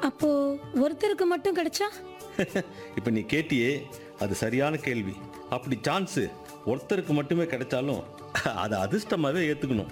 அப்போ ஒருத்தருக்கு மட்டும் கிடைச்சா இப்போ நீ கேட்டியே அது சரியான கேள்வி அப்படி சான்ஸு ஒருத்தருக்கு மட்டுமே கிடைச்சாலும் அதை அதிர்ஷ்டமாகவே ஏற்றுக்கணும்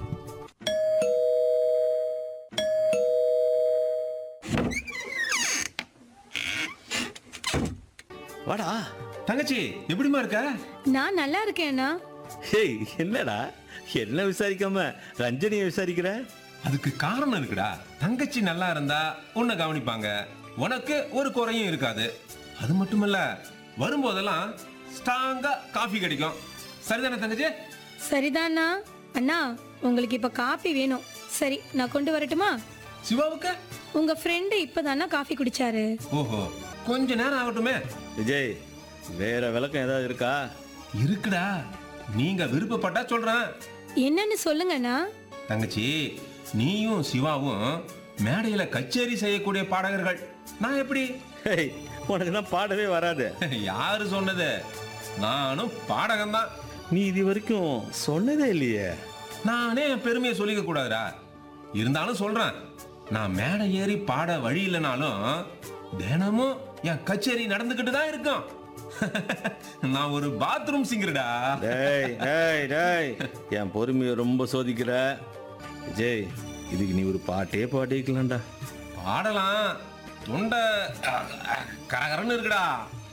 வாடா தங்கச்சி எப்படிமா இருக்க நான் நல்லா இருக்கேன்னா ஹேய் என்னடா என்ன விசாரிக்காம ரஞ்சனியை விசாரிக்கிற அதுக்கு காரணம் இருக்குடா தங்கச்சி நல்லா இருந்தா உன்னை கவனிப்பாங்க உனக்கு ஒரு குறையும் இருக்காது அது மட்டுமல்ல வரும்போதெல்லாம் ஸ்ட்ராங்கா காஃபி கிடைக்கும் சரிதானே தங்கச்சி சரிதானா அண்ணா உங்களுக்கு இப்ப காபி வேணும் சரி நான் கொண்டு வரட்டுமா சிவாவுக்கு உங்க ஃப்ரெண்டு இப்பதானா காஃபி குடிச்சாரு ஓஹோ கொஞ்ச நேரம் ஆகட்டுமே விஜய் வேற விளக்கம் ஏதாவது இருக்கா இருக்குடா நீங்க விருப்பப்பட்டா சொல்றேன் என்னன்னு சொல்லுங்கண்ணா தங்கச்சி நீயும் சிவாவும் மேடையில கச்சேரி செய்யக்கூடிய பாடகர்கள் நான் எப்படி ஹேய் உனக்கு தான் பாடவே வராது யாரு சொன்னது நானும் பாடகன் தான் நீ இது வரைக்கும் சொன்னதே இல்லையே நானே என் பெருமையை சொல்லிக்க கூடாதுடா இருந்தாலும் சொல்றேன் நான் மேடை ஏறி பாட வழி இல்லைனாலும் தினமும் என் கச்சேரி நடந்துக்கிட்டு தான் இருக்கும் நான் ஒரு பாத்ரூம் சிங்கர்டா டேய் டேய் டேய் என் பொறுமையை ரொம்ப சோதிக்கிற விஜய் இதுக்கு நீ ஒரு பாட்டே பாடிக்கலாம்டா பாடலாம் தொண்டை அஹ், அஹ், கரகரன்னு இருக்குடா